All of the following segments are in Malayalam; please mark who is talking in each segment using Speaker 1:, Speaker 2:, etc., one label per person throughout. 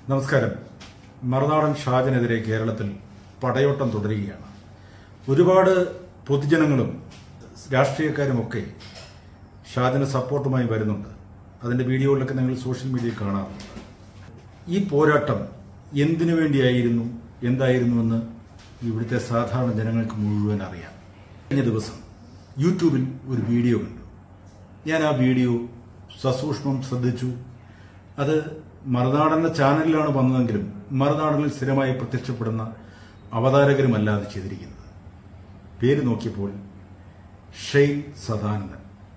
Speaker 1: നമസ്കാരം മറുനാടൻ ഷാജിനെതിരെ കേരളത്തിൽ പടയോട്ടം തുടരുകയാണ് ഒരുപാട് പൊതുജനങ്ങളും രാഷ്ട്രീയക്കാരുമൊക്കെ ഷാജിന് സപ്പോർട്ടുമായി വരുന്നുണ്ട് അതിന്റെ വീഡിയോകളിലൊക്കെ നിങ്ങൾ സോഷ്യൽ മീഡിയയിൽ കാണാറുണ്ട് ഈ പോരാട്ടം എന്തിനു വേണ്ടിയായിരുന്നു എന്തായിരുന്നുവെന്ന് ഇവിടുത്തെ സാധാരണ ജനങ്ങൾക്ക് മുഴുവൻ അറിയാം കഴിഞ്ഞ ദിവസം യൂട്യൂബിൽ ഒരു വീഡിയോ കണ്ടു ഞാൻ ആ വീഡിയോ സസൂക്ഷ്മം ശ്രദ്ധിച്ചു അത് മറുനാടന്റെ ചാനലിലാണ് വന്നതെങ്കിലും മറുനാടനിൽ സ്ഥിരമായി പ്രത്യക്ഷപ്പെടുന്ന അവതാരകരുമല്ലാതെ ചെയ്തിരിക്കുന്നത് പേര് നോക്കിയപ്പോൾ ഷെയ്ൻ സദാനന്ദൻ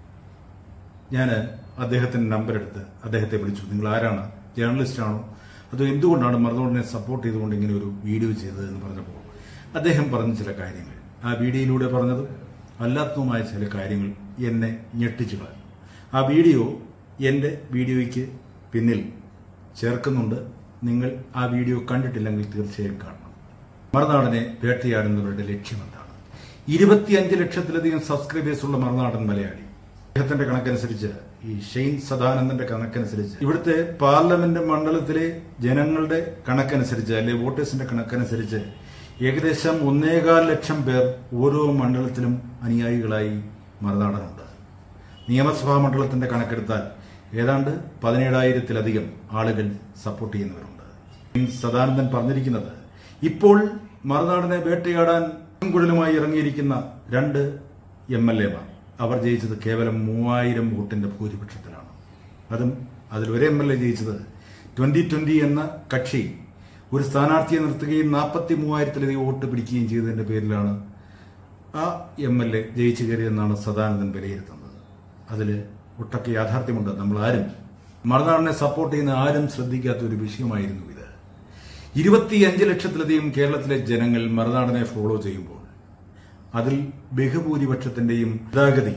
Speaker 1: ഞാൻ അദ്ദേഹത്തിന്റെ നമ്പർ എടുത്ത് അദ്ദേഹത്തെ വിളിച്ചു നിങ്ങൾ ആരാണ് ജേർണലിസ്റ്റ് ആണോ അതോ എന്തുകൊണ്ടാണ് മറുനാടിനെ സപ്പോർട്ട് ചെയ്തുകൊണ്ട് ഇങ്ങനെ ഒരു വീഡിയോ ചെയ്തത് എന്ന് പറഞ്ഞപ്പോൾ അദ്ദേഹം പറഞ്ഞ ചില കാര്യങ്ങൾ ആ വീഡിയോയിലൂടെ പറഞ്ഞതും അല്ലാത്തതുമായ ചില കാര്യങ്ങൾ എന്നെ ഞെട്ടിച്ചു കളഞ്ഞു ആ വീഡിയോ എന്റെ വീഡിയോയ്ക്ക് പിന്നിൽ ചേർക്കുന്നുണ്ട് നിങ്ങൾ ആ വീഡിയോ കണ്ടിട്ടില്ലെങ്കിൽ തീർച്ചയായും കാണണം മറുനാടനെ വേട്ടയാടുന്നവരുടെ ലക്ഷ്യം എന്താണ് ഇരുപത്തിയഞ്ച് ലക്ഷത്തിലധികം സബ്സ്ക്രൈബേഴ്സ് ഉള്ള മറുനാടൻ മലയാളി അദ്ദേഹത്തിന്റെ കണക്കനുസരിച്ച് ഈ ഷെയ്ൻ സദാനന്ദന്റെ കണക്കനുസരിച്ച് ഇവിടുത്തെ പാർലമെന്റ് മണ്ഡലത്തിലെ ജനങ്ങളുടെ കണക്കനുസരിച്ച് അല്ലെ വോട്ടേഴ്സിന്റെ കണക്കനുസരിച്ച് ഏകദേശം ഒന്നേകാൽ ലക്ഷം പേർ ഓരോ മണ്ഡലത്തിലും അനുയായികളായി മറുനാടനുണ്ട് നിയമസഭാ മണ്ഡലത്തിന്റെ കണക്കെടുത്താൽ ഏതാണ്ട് പതിനേഴായിരത്തിലധികം ആളുകൾ സപ്പോർട്ട് ചെയ്യുന്നവരുണ്ട് സദാനന്ദൻ പറഞ്ഞിരിക്കുന്നത് ഇപ്പോൾ മറുനാടിനെ വേട്ടയാടാൻ കുഴലുമായി ഇറങ്ങിയിരിക്കുന്ന രണ്ട് എം എൽ എമാർ അവർ ജയിച്ചത് കേവലം മൂവായിരം വോട്ടിന്റെ ഭൂരിപക്ഷത്തിലാണ് അതും അതിൽ ഒരു എം എൽ എ ജയിച്ചത് ട്വന്റി ട്വന്റി എന്ന കക്ഷി ഒരു സ്ഥാനാർത്ഥിയെ നിർത്തുകയും നാൽപ്പത്തി മൂവായിരത്തിലധികം വോട്ട് പിടിക്കുകയും ചെയ്തതിന്റെ പേരിലാണ് ആ എം എൽ എ ജയിച്ചു കയറിയെന്നാണ് സദാനന്ദൻ വിലയിരുത്തുന്നത് അതിൽ ഒട്ടൊക്കെ യാഥാർത്ഥ്യമുണ്ട് നമ്മൾ ആരും മറുനാടിനെ സപ്പോർട്ട് ചെയ്യുന്ന ആരും ശ്രദ്ധിക്കാത്ത ഒരു വിഷയമായിരുന്നു ഇത് ഇരുപത്തിയഞ്ച് ലക്ഷത്തിലധികം കേരളത്തിലെ ജനങ്ങൾ മറുനാടനെ ഫോളോ ചെയ്യുമ്പോൾ അതിൽ ബഹുഭൂരിപക്ഷത്തിന്റെയും ഗതാഗതി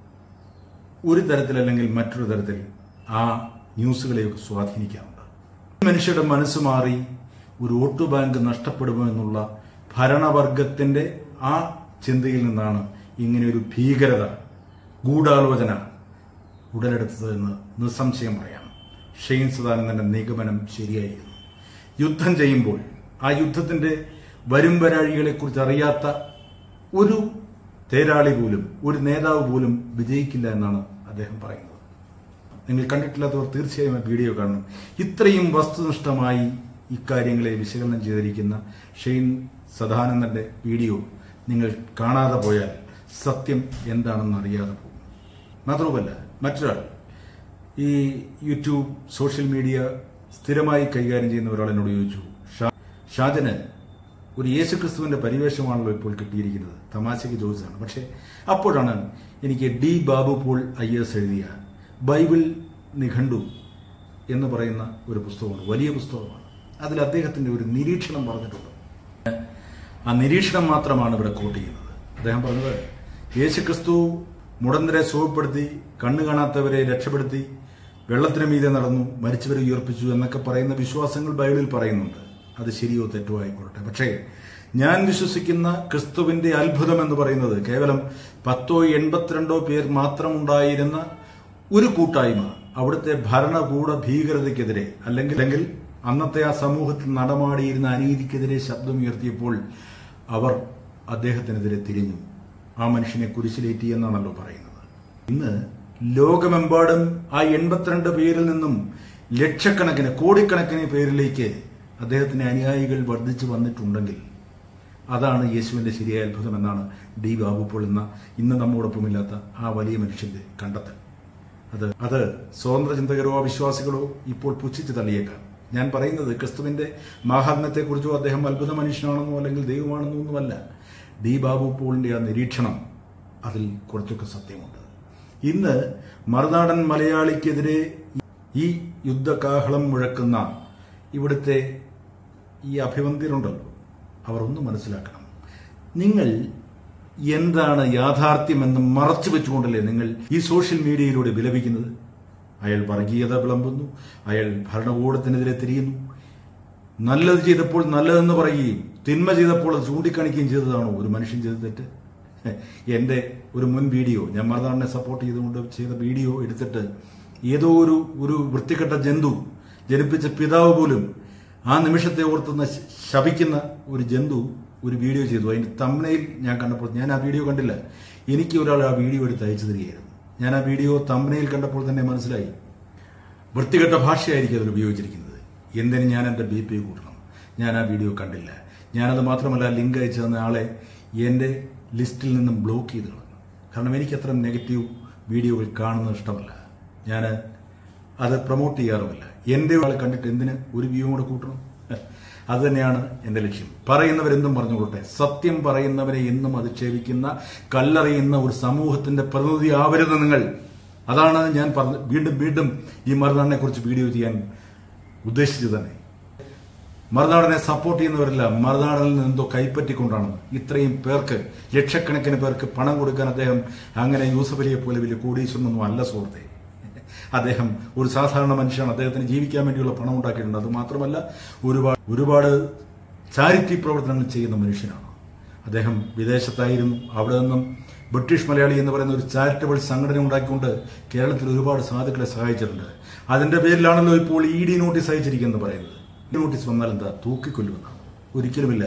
Speaker 1: ഒരു തരത്തിലല്ലെങ്കിൽ മറ്റൊരു തരത്തിൽ ആ ന്യൂസുകളെയൊക്കെ സ്വാധീനിക്കാറുണ്ട് മനുഷ്യരുടെ മനസ്സ് മാറി ഒരു വോട്ട് ബാങ്ക് നഷ്ടപ്പെടുമോ എന്നുള്ള ഭരണവർഗത്തിന്റെ ആ ചിന്തയിൽ നിന്നാണ് ഇങ്ങനെ ഒരു ഭീകരത ഗൂഢാലോചന ഉടലെടുത്തത് എന്ന് നിസ്സംശയം പറയാം ഷെയ്ൻ സദാനന്ദന്റെ നിഗമനം ശരിയായിരുന്നു യുദ്ധം ചെയ്യുമ്പോൾ ആ യുദ്ധത്തിന്റെ വരും വരാഴികളെ കുറിച്ച് അറിയാത്ത ഒരു തേരാളി പോലും ഒരു നേതാവ് പോലും വിജയിക്കില്ല എന്നാണ് അദ്ദേഹം പറയുന്നത് നിങ്ങൾ കണ്ടിട്ടില്ലാത്തവർ തീർച്ചയായും ആ വീഡിയോ കാണണം ഇത്രയും വസ്തുനിഷ്ഠമായി ഇക്കാര്യങ്ങളെ വിശകലനം ചെയ്തിരിക്കുന്ന ഷെയ്ൻ സദാനന്ദന്റെ വീഡിയോ നിങ്ങൾ കാണാതെ പോയാൽ സത്യം എന്താണെന്ന് അറിയാതെ പോകും മാത്രവുമല്ല മറ്റൊരാൾ ഈ യൂട്യൂബ് സോഷ്യൽ മീഡിയ സ്ഥിരമായി കൈകാര്യം ചെയ്യുന്ന ഒരാൾ എന്നോട് ചോദിച്ചു "ഷാ- ഷാജന് ഒരു യേശുക്രിസ്തുവിന്റെ പരിവേഷമാണല്ലോ ഇപ്പോൾ കിട്ടിയിരിക്കുന്നത് തമാശയ്ക്ക് ചോദിച്ചതാണ് പക്ഷെ അപ്പോഴാണ് എനിക്ക് D Babu Paul I S എഴുതിയ ബൈബിൾ നിഘണ്ടു എന്ന് പറയുന്ന ഒരു പുസ്തകമാണ് വലിയ പുസ്തകമാണ് അതിൽ അദ്ദേഹത്തിന്റെ ഒരു നിരീക്ഷണം പറഞ്ഞിട്ടുണ്ട് ആ നിരീക്ഷണം മാത്രമാണ് ഇവിടെ കോട്ട് ചെയ്യുന്നത് അദ്ദേഹം പറഞ്ഞത് യേശുക്രിസ്തു മുടന്തരെ സുഖപ്പെടുത്തി കണ്ണു കാണാത്തവരെ രക്ഷപ്പെടുത്തി വെള്ളത്തിന് മീതെ നടന്നു മരിച്ചവരെ ഉയർപ്പിച്ചു എന്നൊക്കെ പറയുന്ന വിശ്വാസങ്ങൾ ബൈബിളിൽ പറയുന്നുണ്ട് അത് ശരിയോ തെറ്റോ ആയിക്കൊള്ളട്ടെ പക്ഷേ ഞാൻ വിശ്വസിക്കുന്ന ക്രിസ്തുവിന്റെ അത്ഭുതം എന്ന് പറയുന്നത് കേവലം പത്തോ എൺപത്തിരണ്ടോ പേർ മാത്രം ഉണ്ടായിരുന്ന ഒരു കൂട്ടായ്മ അവിടുത്തെ ഭരണകൂട ഭീകരതയ്ക്കെതിരെ അല്ലെങ്കിൽ അല്ലെങ്കിൽ അന്നത്തെ ആ സമൂഹത്തിൽ നടമാടിയിരുന്ന അനീതിക്കെതിരെ ശബ്ദമുയർത്തിയപ്പോൾ അവർ അദ്ദേഹത്തിനെതിരെ തിരിഞ്ഞു ആ മനുഷ്യനെ കുരിശിലേറ്റി എന്നാണല്ലോ പറയുന്നത് ഇന്ന് ലോകമെമ്പാടും ആ എൺപത്തിരണ്ട് പേരിൽ നിന്നും ലക്ഷക്കണക്കിന് കോടിക്കണക്കിന് പേരിലേക്ക് അദ്ദേഹത്തിന്റെ അനുയായികൾ വർദ്ധിച്ചു വന്നിട്ടുണ്ടെങ്കിൽ അതാണ് യേശുവിന്റെ ശരിയായ അത്ഭുതം എന്നാണ് ഡി ബാബു പോൾ എന്ന ഇന്ന് നമ്മോടൊപ്പമില്ലാത്ത ആ വലിയ മനുഷ്യന്റെ കണ്ടെത്തൽ അത് അത് സ്വതന്ത്ര ചിന്തകരോ അവിശ്വാസികളോ ഇപ്പോൾ പുച്ഛിച്ച് തള്ളിയേക്കാം ഞാൻ പറയുന്നത് ക്രിസ്തുവിന്റെ മാഹാത്മ്യത്തെക്കുറിച്ചോ അദ്ദേഹം അത്ഭുത മനുഷ്യനാണെന്നോ അല്ലെങ്കിൽ ദൈവമാണെന്നോ ഒന്നുമല്ല ഡി ബാബു പോളിന്റെ ആ നിരീക്ഷണം അതിൽ കുറച്ചൊക്കെ സത്യമുണ്ട് ഇന്ന് മറുനാടൻ മലയാളിക്കെതിരെ ഈ യുദ്ധകാഹളം മുഴക്കുന്ന ഇവിടുത്തെ ഈ അഭിവന്തിരുണ്ടല്ലോ അവർ ഒന്ന് മനസ്സിലാക്കണം നിങ്ങൾ എന്താണ് യാഥാർത്ഥ്യമെന്ന് മറച്ചു വെച്ചുകൊണ്ടല്ലേ നിങ്ങൾ ഈ സോഷ്യൽ മീഡിയയിലൂടെ വിലപിക്കുന്നത് അയാൾ വർഗീയത വിളമ്പുന്നു അയാൾ ഭരണകൂടത്തിനെതിരെ തിരിയുന്നു നല്ലത് ചെയ്തപ്പോൾ നല്ലതെന്ന് പറയുകയും തിന്മ ചെയ്തപ്പോൾ അത് ചൂണ്ടിക്കാണിക്കുകയും ചെയ്തതാണോ ഒരു മനുഷ്യൻ ചെയ്ത തെറ്റ് എന്റെ ഒരു മുൻ വീഡിയോ ഞാൻ മറുനാടിനെ സപ്പോർട്ട് ചെയ്തുകൊണ്ട് ചെയ്ത വീഡിയോ എടുത്തിട്ട് ഏതോ ഒരു ഒരു വൃത്തികെട്ട ജന്തു ജനിപ്പിച്ച പിതാവ് പോലും ആ നിമിഷത്തെ ഓർത്തുന്ന ശ- ശപിക്കുന്ന ഒരു ജന്തു ഒരു വീഡിയോ ചെയ്തു അതിന്റെ തമ്മനയിൽ ഞാൻ കണ്ടപ്പോൾ ഞാൻ ആ വീഡിയോ കണ്ടില്ല എനിക്ക് ഒരാൾ ആ വീഡിയോ എടുത്ത് അയച്ചു തരികയായിരുന്നു ഞാൻ ആ വീഡിയോ തമ്മനയിൽ കണ്ടപ്പോൾ തന്നെ മനസ്സിലായി വൃത്തികെട്ട ഭാഷയായിരിക്കും അതിൽ ഉപയോഗിച്ചിരിക്കുന്നത് എന്തിന് ഞാൻ എൻ്റെ ബി പി കൂട്ടണം ഞാൻ ആ വീഡിയോ കണ്ടില്ല ഞാനത് മാത്രമല്ല ലിങ്ക് അയച്ചു തന്ന ആളെ എൻ്റെ ലിസ്റ്റിൽ നിന്നും ബ്ലോക്ക് ചെയ്ത് കളഞ്ഞു കാരണം എനിക്ക് അത്ര നെഗറ്റീവ് വീഡിയോകൾ കാണുന്നത് ഇഷ്ടമല്ല ഞാൻ അത് പ്രൊമോട്ട് ചെയ്യാറുമില്ല എൻ്റെ ആളെ കണ്ടിട്ട് എന്തിന് ഒരു വ്യൂ കൂടെ കൂട്ടണം അത് തന്നെയാണ് എൻ്റെ ലക്ഷ്യം പറയുന്നവരെന്തും പറഞ്ഞുകൊള്ളട്ടെ സത്യം പറയുന്നവരെ എന്നും അധിക്ഷേപിക്കുന്ന കല്ലെറിയുന്ന ഒരു സമൂഹത്തിന്റെ പ്രതിനിധി ആവരുത് നിങ്ങൾ അതാണ് ഞാൻ പറഞ്ഞ വീണ്ടും വീണ്ടും ഈ മറുനാടിനെ കുറിച്ച് വീഡിയോ ചെയ്യാൻ ഉദ്ദേശിച്ചത് തന്നെ മറുനാടനെ സപ്പോർട്ട് ചെയ്യുന്നവരല്ല മറുനാടിൽ നിന്ന് എന്തോ കൈപ്പറ്റിക്കൊണ്ടാണ് ഇത്രയും പേർക്ക് ലക്ഷക്കണക്കിന് പേർക്ക് പണം കൊടുക്കാൻ അദ്ദേഹം അങ്ങനെ യൂസഫ് അലിയെ പോലെ വലിയ കോടീശ്വരനൊന്നും അല്ല സുഹൃത്തെ അദ്ദേഹം ഒരു സാധാരണ മനുഷ്യനാണ് അദ്ദേഹത്തിന് ജീവിക്കാൻ വേണ്ടിയുള്ള പണം ഉണ്ടാക്കിയിട്ടുണ്ട് അത് മാത്രമല്ല ഒരുപാട് ഒരുപാട് ചാരിറ്റി പ്രവർത്തനങ്ങൾ ചെയ്യുന്ന മനുഷ്യനാണ് അദ്ദേഹം വിദേശത്തായിരുന്നു അവിടെ നിന്നും ബ്രിട്ടീഷ് മലയാളി എന്ന് പറയുന്ന ഒരു ചാരിറ്റബിൾ സംഘടന ഉണ്ടാക്കിക്കൊണ്ട് കേരളത്തിൽ ഒരുപാട് സാധുക്കളെ സഹായിച്ചിട്ടുണ്ട് അതിന്റെ പേരിലാണല്ലോ ഇപ്പോൾ ഇ ഡി നോട്ടീസ് അയച്ചിരിക്കുന്നത് പറയുന്നത് ഇ ഡി നോട്ടീസ് വന്നാൽ എന്താ തൂക്കിക്കൊല്ലുമെന്നാണ് ഒരിക്കലുമില്ല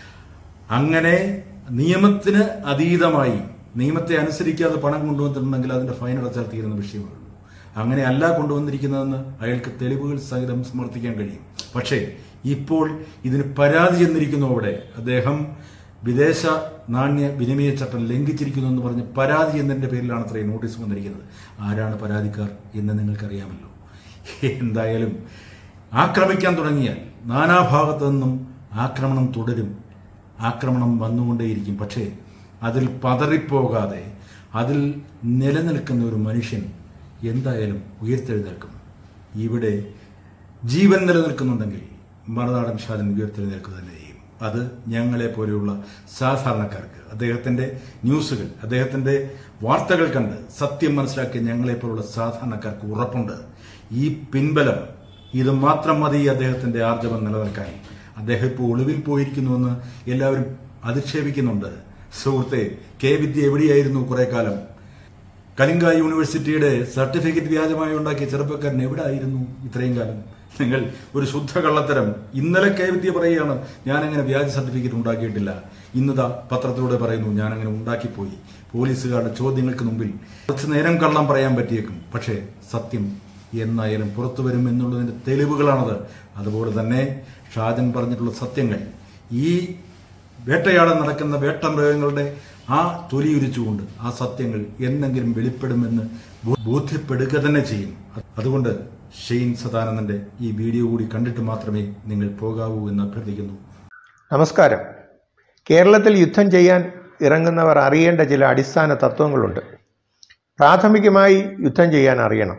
Speaker 1: അങ്ങനെ നിയമത്തിന് അതീതമായി നിയമത്തെ അനുസരിക്കാതെ പണം കൊണ്ടുവന്നിട്ടുണ്ടെങ്കിൽ അതിന്റെ ഫൈൻ അടച്ചാൽ തീരുന്ന വിഷയമേ ഉള്ളൂ അങ്ങനെ അല്ല കൊണ്ടുവന്നിരിക്കുന്നതെന്ന് അയാൾക്ക് തെളിവുകൾ സഹിതം സമർത്ഥിക്കാൻ കഴിയും പക്ഷേ ഇപ്പോൾ ഇതിന് പരാതി ചെന്നിരിക്കുന്നു അവിടെ അദ്ദേഹം വിദേശ നാണ്യ വിനിമയ ചട്ടം ലംഘിച്ചിരിക്കുന്നു എന്ന് പറഞ്ഞ് പരാതി എന്നതിന്റെ പേരിലാണ് അത്രയും നോട്ടീസ് വന്നിരിക്കുന്നത് ആരാണ് പരാതിക്കാർ എന്ന് നിങ്ങൾക്കറിയാമല്ലോ എന്തായാലും ആക്രമിക്കാൻ തുടങ്ങിയാൽ നാനാഭാഗത്തു നിന്നും ആക്രമണം തുടരും ആക്രമണം വന്നുകൊണ്ടേയിരിക്കും പക്ഷേ അതിൽ പതറിപ്പോകാതെ അതിൽ നിലനിൽക്കുന്ന ഒരു മനുഷ്യൻ എന്തായാലും ഉയർത്തെഴുന്നേൽക്കും ഇവിടെ ജീവൻ നിലനിൽക്കുന്നുണ്ടെങ്കിൽ മറുനാടൻ ഷാജൻ ഉയർത്തെഴുന്നേൽക്കുക തന്നെ ചെയ്യും അത് ഞങ്ങളെ പോലെയുള്ള സാധാരണക്കാർക്ക് അദ്ദേഹത്തിന്റെ ന്യൂസുകൾ അദ്ദേഹത്തിന്റെ വാർത്തകൾ കണ്ട് സത്യം മനസ്സിലാക്കിയ ഞങ്ങളെ പോലുള്ള സാധാരണക്കാർക്ക് ഉറപ്പുണ്ട് ഈ പിൻബലം ഇത് മാത്രം മതി അദ്ദേഹത്തിന്റെ ആർജവം നിലനിൽക്കാൻ അദ്ദേഹം ഇപ്പോൾ ഒളിവിൽ പോയിരിക്കുന്നുവെന്ന് എല്ലാവരും അധിക്ഷേപിക്കുന്നുണ്ട് സുഹൃത്തെ കെ വിദ്യ എവിടെയായിരുന്നു കുറെ കാലം കലിംഗ യൂണിവേഴ്സിറ്റിയുടെ സർട്ടിഫിക്കറ്റ് വ്യാജമായി ഉണ്ടാക്കിയ ചെറുപ്പക്കാരൻ എവിടെ ആയിരുന്നു ഇത്രയും കാലം നിങ്ങൾ ഒരു ശുദ്ധ കള്ളത്തരം ഇന്നലെ കെ വിദ്യ പറയുകയാണ് ഞാനങ്ങനെ വ്യാജ സർട്ടിഫിക്കറ്റ് ഉണ്ടാക്കിയിട്ടില്ല ഇന്നതാ പത്രത്തിലൂടെ പറയുന്നു ഞാനങ്ങനെ ഉണ്ടാക്കിപ്പോയി പോലീസുകാരുടെ ചോദ്യങ്ങൾക്ക് മുമ്പിൽ കുറച്ചു നേരം കള്ളം പറയാൻ പറ്റിയേക്കും പക്ഷേ സത്യം എന്നായാലും പുറത്തു വരും എന്നുള്ളതിന്റെ തെളിവുകളാണത് അതുപോലെ തന്നെ ഷാജൻ പറഞ്ഞിട്ടുള്ള സത്യങ്ങൾ ഈ വേട്ടയാടാൻ നടക്കുന്ന വേട്ടമൃഗങ്ങളുടെ ആ തൊലിയുരിച്ചുകൊണ്ട് ആ സത്യങ്ങൾ എന്നെങ്കിലും വെളിപ്പെടുമെന്ന് ബോ- ബോധ്യപ്പെടുക തന്നെ ചെയ്യും അതുകൊണ്ട് ഷെയ്ൻ സദാനന്ദന്റെ ഈ വീഡിയോ കൂടി കണ്ടിട്ട് മാത്രമേ നിങ്ങൾ പോകാവൂ എന്ന് അഭ്യർത്ഥിക്കുന്നു
Speaker 2: നമസ്കാരം കേരളത്തിൽ യുദ്ധം ചെയ്യാൻ ഇറങ്ങുന്നവർ അറിയേണ്ട ചില അടിസ്ഥാന തത്വങ്ങളുണ്ട് പ്രാഥമികമായി യുദ്ധം ചെയ്യാൻ അറിയണം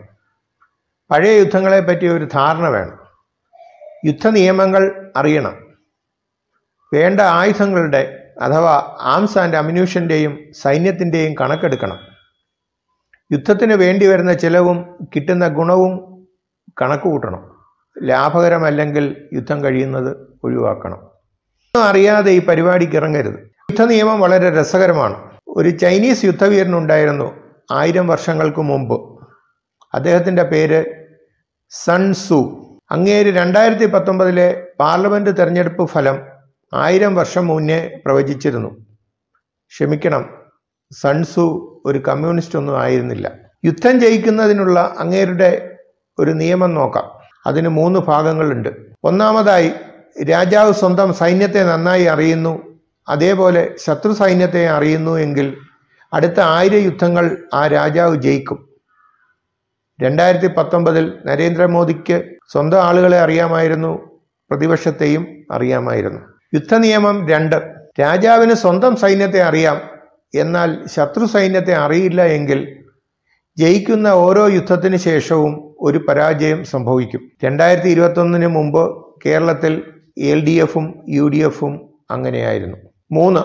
Speaker 2: പഴയ യുദ്ധങ്ങളെ പറ്റി ഒരു ധാരണ വേണം യുദ്ധ നിയമങ്ങൾ അറിയണം വേണ്ട ആയുധങ്ങളുടെ അഥവാ ആംസ് ആൻഡ് അമ്യൂഷൻ്റെയും സൈന്യത്തിൻ്റെയും കണക്കെടുക്കണം യുദ്ധത്തിന് വേണ്ടി വരുന്ന ചിലവും കിട്ടുന്ന ഗുണവും കണക്ക് കൂട്ടണം ലാഭകരമല്ലെങ്കിൽ യുദ്ധം കഴിയുന്നത് ഒഴിവാക്കണം ഒന്നും അറിയാതെ ഈ പരിപാടിക്ക് ഇറങ്ങരുത് യുദ്ധ നിയമം വളരെ രസകരമാണ് ഒരു ചൈനീസ് യുദ്ധവീരനുണ്ടായിരുന്നു ആയിരം വർഷങ്ങൾക്ക് മുമ്പ് അദ്ദേഹത്തിൻ്റെ പേര് സൺ സു അങ്ങേര് രണ്ടായിരത്തി പത്തൊമ്പതിലെ പാർലമെന്റ് തെരഞ്ഞെടുപ്പ് ഫലം ആയിരം വർഷം മുന്നേ പ്രവചിച്ചിരുന്നു ക്ഷമിക്കണം സൺസു ഒരു കമ്മ്യൂണിസ്റ്റ് ഒന്നും ആയിരുന്നില്ല യുദ്ധം ജയിക്കുന്നതിനുള്ള അങ്ങേരുടെ ഒരു നിയമം നോക്കാം അതിന് മൂന്ന് ഭാഗങ്ങളുണ്ട് ഒന്നാമതായി രാജാവ് സ്വന്തം സൈന്യത്തെ നന്നായി അറിയുന്നു അതേപോലെ ശത്രു സൈന്യത്തെ അറിയുന്നു എങ്കിൽ അടുത്ത ആയിരം യുദ്ധങ്ങൾ ആ രാജാവ് ജയിക്കും രണ്ടായിരത്തി പത്തൊമ്പതിൽ നരേന്ദ്രമോദിക്ക് സ്വന്തം ആളുകളെ അറിയാമായിരുന്നു പ്രതിപക്ഷത്തെയും അറിയാമായിരുന്നു യുദ്ധനിയമം രണ്ട് രാജാവിന് സ്വന്തം സൈന്യത്തെ അറിയാം എന്നാൽ ശത്രു സൈന്യത്തെ അറിയില്ല എങ്കിൽ ജയിക്കുന്ന ഓരോ യുദ്ധത്തിന് ശേഷവും ഒരു പരാജയം സംഭവിക്കും രണ്ടായിരത്തി ഇരുപത്തൊന്നിന് മുമ്പ് കേരളത്തിൽ എൽ ഡി എഫും യു ഡി എഫും അങ്ങനെയായിരുന്നു മൂന്ന്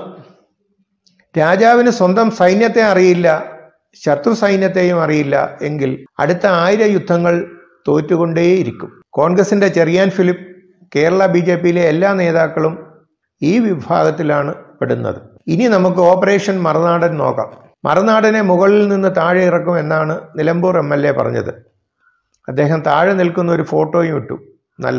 Speaker 2: രാജാവിന് സ്വന്തം സൈന്യത്തെ അറിയില്ല ശത്രു സൈന്യത്തെയും അറിയില്ല എങ്കിൽ അടുത്ത ആയിരം യുദ്ധങ്ങൾ തോറ്റുകൊണ്ടേയിരിക്കും കോൺഗ്രസിന്റെ ചെറിയാൻ ഫിലിപ്പ് കേരള ബി ജെ പിയിലെ എല്ലാ നേതാക്കളും ഈ വിഭാഗത്തിലാണ് പെടുന്നത് ഇനി നമുക്ക് ഓപ്പറേഷൻ മറുനാടൻ നോക്കാം മറുനാടനെ മുകളിൽ നിന്ന് താഴെ ഇറക്കും എന്നാണ് നിലമ്പൂർ എം എൽ എ പറഞ്ഞത് അദ്ദേഹം താഴെ നിൽക്കുന്ന ഒരു ഫോട്ടോയും ഇട്ടു നല്ലത്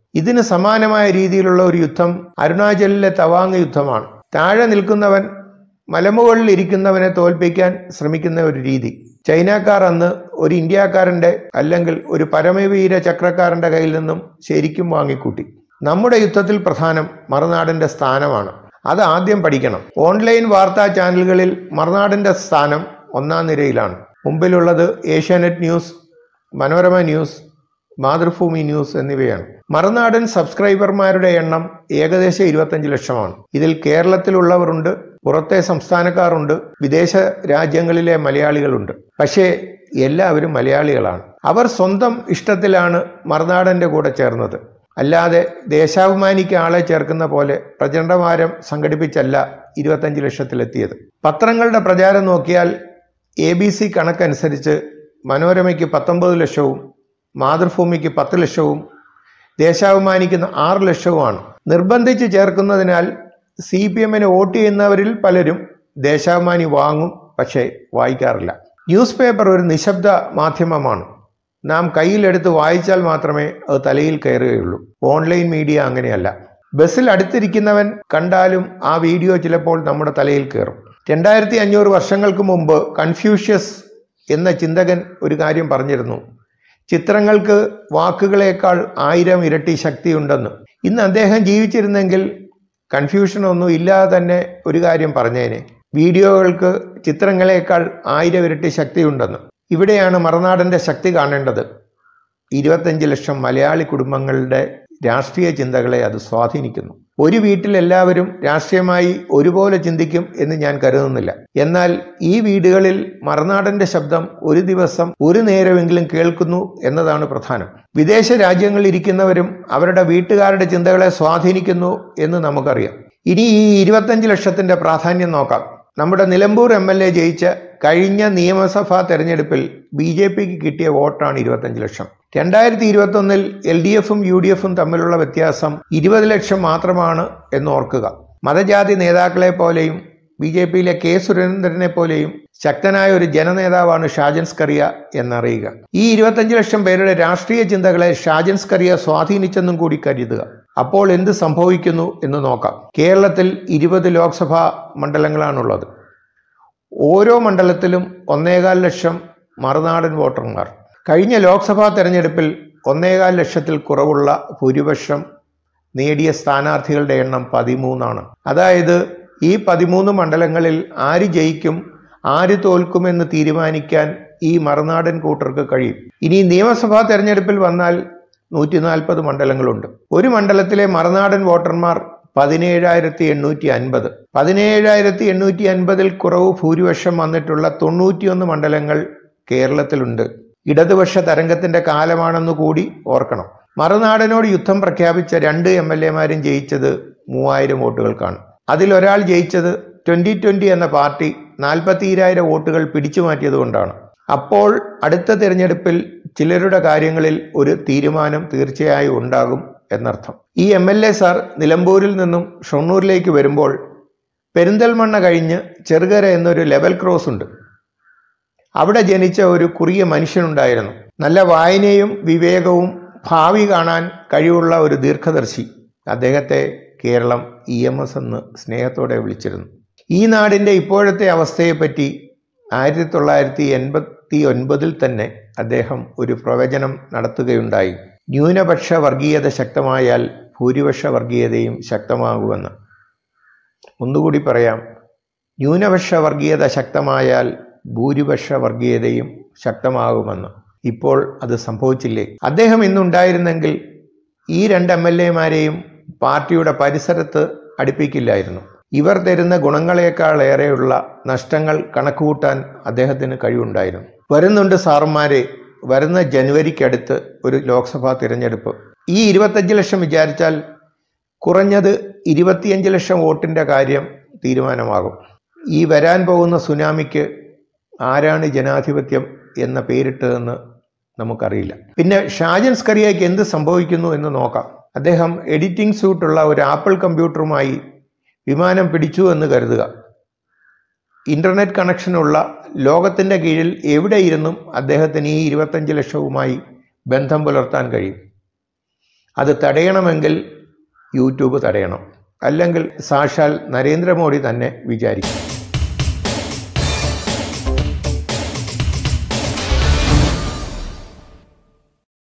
Speaker 2: ഇതിന് സമാനമായ രീതിയിലുള്ള ഒരു യുദ്ധം അരുണാചലിലെ തവാങ് യുദ്ധമാണ് താഴെ നിൽക്കുന്നവൻ മലമുകളിൽ ഇരിക്കുന്നവനെ തോൽപ്പിക്കാൻ ശ്രമിക്കുന്ന ഒരു രീതി ചൈനക്കാർ അന്ന് ഒരു ഇന്ത്യക്കാരന്റെ അല്ലെങ്കിൽ ഒരു പരമവീര ചക്രക്കാരന്റെ കയ്യിൽ നിന്നും ശരിക്കും വാങ്ങിക്കൂട്ടി നമ്മുടെ യുദ്ധത്തിൽ പ്രധാനം മറുനാടിന്റെ സ്ഥാനമാണ് അത് ആദ്യം പഠിക്കണം ഓൺലൈൻ വാർത്താ ചാനലുകളിൽ മറുനാടിന്റെ സ്ഥാനം ഒന്നാം നിരയിലാണ് മുമ്പിലുള്ളത് Asianet News Manorama News Mathrubhumi News എന്നിവയാണ് മറുനാടൻ സബ്സ്ക്രൈബർമാരുടെ എണ്ണം ഏകദേശം ഇരുപത്തഞ്ച് ലക്ഷമാണ് ഇതിൽ കേരളത്തിലുള്ളവരുണ്ട് പുറത്തെ സംസ്ഥാനക്കാരുണ്ട് വിദേശ രാജ്യങ്ങളിലെ മലയാളികളുണ്ട് പക്ഷേ എല്ലാവരും മലയാളികളാണ് അവർ സ്വന്തം ഇഷ്ടത്തിലാണ് മറുനാടൻ്റെ കൂടെ ചേർന്നത് അല്ലാതെ ദേശാഭിമാനിക്ക് ആളെ ചേർക്കുന്ന പോലെ പ്രചണ്ഡവാരം സംഘടിപ്പിച്ചല്ല ഇരുപത്തഞ്ച് ലക്ഷത്തിലെത്തിയത് പത്രങ്ങളുടെ പ്രചാരം നോക്കിയാൽ എ ബി സി കണക്കനുസരിച്ച് മനോരമയ്ക്ക് പത്തൊമ്പത് ലക്ഷവും മാതൃഭൂമിക്ക് പത്ത് ലക്ഷവും ദേശാഭിമാനിക്ക് ആറ് ലക്ഷവുമാണ് നിർബന്ധിച്ച് ചേർക്കുന്നതിനാൽ സി പി എമ്മിന് വോട്ട് ചെയ്യുന്നവരിൽ പലരും ദേശാഭിമാനി വാങ്ങും പക്ഷേ വായിക്കാറില്ല ന്യൂസ് പേപ്പർ ഒരു നിശബ്ദ മാധ്യമമാണ് നാം കയ്യിലെടുത്ത് വായിച്ചാൽ മാത്രമേ അത് തലയിൽ കയറുകയുള്ളൂ ഓൺലൈൻ മീഡിയ അങ്ങനെയല്ല ബസ്സിൽ അടുത്തിരിക്കുന്നവൻ കണ്ടാലും ആ വീഡിയോ ചിലപ്പോൾ നമ്മുടെ തലയിൽ കയറും രണ്ടായിരത്തി അഞ്ഞൂറ് വർഷങ്ങൾക്ക് മുമ്പ് കൺഫ്യൂഷ്യസ് എന്ന ചിന്തകൻ ഒരു കാര്യം പറഞ്ഞിരുന്നു ചിത്രങ്ങൾക്ക് വാക്കുകളേക്കാൾ ആയിരം ഇരട്ടി ശക്തിയുണ്ടെന്ന് ഇന്ന് അദ്ദേഹം ജീവിച്ചിരുന്നെങ്കിൽ കൺഫ്യൂഷനൊന്നും ഇല്ലാതെ തന്നെ ഒരു കാര്യം പറഞ്ഞേനെ വീഡിയോകൾക്ക് ചിത്രങ്ങളേക്കാൾ ആയിരം ഇരട്ടി ശക്തിയുണ്ടെന്ന് ഇവിടെയാണ് മറുനാടൻ്റെ ശക്തി കാണേണ്ടത് ഇരുപത്തഞ്ച് ലക്ഷം മലയാളി കുടുംബങ്ങളുടെ രാഷ്ട്രീയ ചിന്തകളെ അത് സ്വാധീനിക്കുന്നു ഒരു വീട്ടിൽ എല്ലാവരും രാഷ്ട്രീയമായി ഒരുപോലെ ചിന്തിക്കും എന്ന് ഞാൻ കരുതുന്നില്ല എന്നാൽ ഈ വീടുകളിൽ മറുനാടന്റെ ശബ്ദം ഒരു ദിവസം ഒരു നേരമെങ്കിലും കേൾക്കുന്നു എന്നതാണ് പ്രധാനം വിദേശ രാജ്യങ്ങളിൽ ഇരിക്കുന്നവരും അവരുടെ വീട്ടുകാരുടെ ചിന്തകളെ സ്വാധീനിക്കുന്നു എന്ന് നമുക്കറിയാം ഇനി ഈ ഇരുപത്തഞ്ച് ലക്ഷത്തിന്റെ പ്രാധാന്യം നോക്കാം നമ്മുടെ നിലമ്പൂർ എം എൽ എ ജയിച്ച കഴിഞ്ഞ നിയമസഭാ തെരഞ്ഞെടുപ്പിൽ ബി ജെ പിക്ക് കിട്ടിയ വോട്ടാണ് ഇരുപത്തഞ്ച് ലക്ഷം രണ്ടായിരത്തി ഇരുപത്തൊന്നിൽ എൽ ഡി എഫും യു ഡി എഫും തമ്മിലുള്ള വ്യത്യാസം ഇരുപത് ലക്ഷം മാത്രമാണ് എന്ന് ഓർക്കുക മതജാതി നേതാക്കളെ പോലെയും ബി ജെ പിയിലെ കെ സുരേന്ദ്രനെ പോലെയും ശക്തനായ ഒരു ജനനേതാവാണ് ഷാജൻ സ്കറിയ എന്നറിയുക ഈ ഇരുപത്തഞ്ച് ലക്ഷം പേരുടെ രാഷ്ട്രീയ ചിന്തകളെ ഷാജൻ സ്കറിയ സ്വാധീനിച്ചെന്നും കൂടി കരുതുക അപ്പോൾ എന്ത് സംഭവിക്കുന്നു എന്ന് നോക്കാം കേരളത്തിൽ ഇരുപത് ലോക്സഭാ മണ്ഡലങ്ങളാണുള്ളത് ഓരോ മണ്ഡലത്തിലും ഒന്നേകാൽ ലക്ഷം മറുനാടൻ വോട്ടർമാർ കഴിഞ്ഞ ലോക്സഭാ തെരഞ്ഞെടുപ്പിൽ ഒന്നേകാൽ ലക്ഷത്തിൽ കുറവുള്ള ഭൂരിപക്ഷം നേടിയ സ്ഥാനാർത്ഥികളുടെ എണ്ണം പതിമൂന്നാണ് അതായത് ഈ പതിമൂന്ന് മണ്ഡലങ്ങളിൽ ആര് ജയിക്കും ആര് തോൽക്കുമെന്ന് തീരുമാനിക്കാൻ ഈ മറുനാടൻ കൂട്ടർക്ക് കഴിയും ഇനി നിയമസഭാ തെരഞ്ഞെടുപ്പിൽ വന്നാൽ നൂറ്റി നാൽപ്പത് മണ്ഡലങ്ങളുണ്ട് ഒരു മണ്ഡലത്തിലെ മറുനാടൻ വോട്ടർമാർ പതിനേഴായിരത്തി എണ്ണൂറ്റി അൻപത് പതിനേഴായിരത്തി എണ്ണൂറ്റി അൻപതിൽ കുറവ് ഭൂരിപക്ഷം വന്നിട്ടുള്ള തൊണ്ണൂറ്റിയൊന്ന് മണ്ഡലങ്ങൾ കേരളത്തിലുണ്ട് ഇടതുപക്ഷ തരംഗത്തിന്റെ കാലമാണെന്ന് കൂടി ഓർക്കണം മറുനാടനോട് യുദ്ധം പ്രഖ്യാപിച്ച രണ്ട് എം എൽ എമാരും ജയിച്ചത് മൂവായിരം വോട്ടുകൾക്കാണ് അതിലൊരാൾ ജയിച്ചത് ട്വന്റി ട്വന്റി എന്ന പാർട്ടി നാൽപ്പത്തിരായിരം വോട്ടുകൾ പിടിച്ചു മാറ്റിയതുകൊണ്ടാണ് അപ്പോൾ അടുത്ത തിരഞ്ഞെടുപ്പിൽ ചിലരുടെ കാര്യങ്ങളിൽ ഒരു തീരുമാനം തീർച്ചയായും ഉണ്ടാകും എന്നർത്ഥം ഈ എം എൽ എ സാർ നിലമ്പൂരിൽ നിന്നും ഷൊണ്ണൂരിലേക്ക് വരുമ്പോൾ പെരിന്തൽമണ്ണ കഴിഞ്ഞ് ചെറുകര എന്നൊരു ലെവൽ ക്രോസ് ഉണ്ട് അവിടെ ജനിച്ച ഒരു കുറിയ മനുഷ്യനുണ്ടായിരുന്നു നല്ല വായനയും വിവേകവും ഭാവി കാണാൻ കഴിവുള്ള ഒരു ദീർഘദർശി അദ്ദേഹത്തെ കേരളം ഇ എം എസ് എന്ന് സ്നേഹത്തോടെ വിളിച്ചിരുന്നു ഈ നാടിൻ്റെ ഇപ്പോഴത്തെ അവസ്ഥയെപ്പറ്റി ആയിരത്തി തൊള്ളായിരത്തി എൺപത്തി ഒൻപതിൽ തന്നെ അദ്ദേഹം ഒരു പ്രവചനം നടത്തുകയുണ്ടായി ന്യൂനപക്ഷ വർഗീയത ശക്തമായാൽ ഭൂരിപക്ഷ വർഗീയതയും ശക്തമാകുമെന്ന് ഒന്നുകൂടി പറയാം ന്യൂനപക്ഷ വർഗീയത ശക്തമായാൽ ഭൂരിപക്ഷ വർഗീയതയും ശക്തമാകുമെന്ന് ഇപ്പോൾ അത് സംഭവിച്ചില്ലേ അദ്ദേഹം ഇന്നുണ്ടായിരുന്നെങ്കിൽ ഈ രണ്ട് എം എൽ എമാരെയും പാർട്ടിയുടെ പരിസരത്ത് അടുപ്പിക്കില്ലായിരുന്നു ഇവർ തരുന്ന ഗുണങ്ങളെക്കാളേറെയുള്ള നഷ്ടങ്ങൾ കണക്കുകൂട്ടാൻ അദ്ദേഹത്തിന് കഴിവുണ്ടായിരുന്നു വരുന്നുണ്ട് സാറുമാരെ വരുന്ന ജനുവരിക്കടുത്ത് ഒരു ലോക്സഭാ തിരഞ്ഞെടുപ്പ് ഈ ഇരുപത്തഞ്ച് ലക്ഷം വിചാരിച്ചാൽ കുറഞ്ഞത് ഇരുപത്തിയഞ്ച് ലക്ഷം വോട്ടിൻ്റെ കാര്യം തീരുമാനമാകും ഈ വരാൻ പോകുന്ന സുനാമിക്ക് ആരാണ് ജനാധിപത്യം എന്ന പേരിട്ടതെന്ന് നമുക്കറിയില്ല പിന്നെ ഷാജൻ സ്കറിയയ്ക്ക് എന്ത് സംഭവിക്കുന്നു എന്ന് നോക്കാം അദ്ദേഹം എഡിറ്റിംഗ് സ്യൂട്ടുള്ള ഒരു ആപ്പിൾ കമ്പ്യൂട്ടറുമായി വിമാനം പിടിച്ചു എന്ന് കരുതുക ഇൻ്റർനെറ്റ് കണക്ഷനുള്ള ലോകത്തിൻ്റെ കീഴിൽ എവിടെയിരുന്നും അദ്ദേഹത്തിന് ഈ ഇരുപത്തഞ്ച് ലക്ഷവുമായി ബന്ധം പുലർത്താൻ കഴിയും അത് തടയണമെങ്കിൽ യൂട്യൂബ് തടയണം അല്ലെങ്കിൽ സാക്ഷാൽ നരേന്ദ്രമോദി തന്നെ വിചാരിക്കും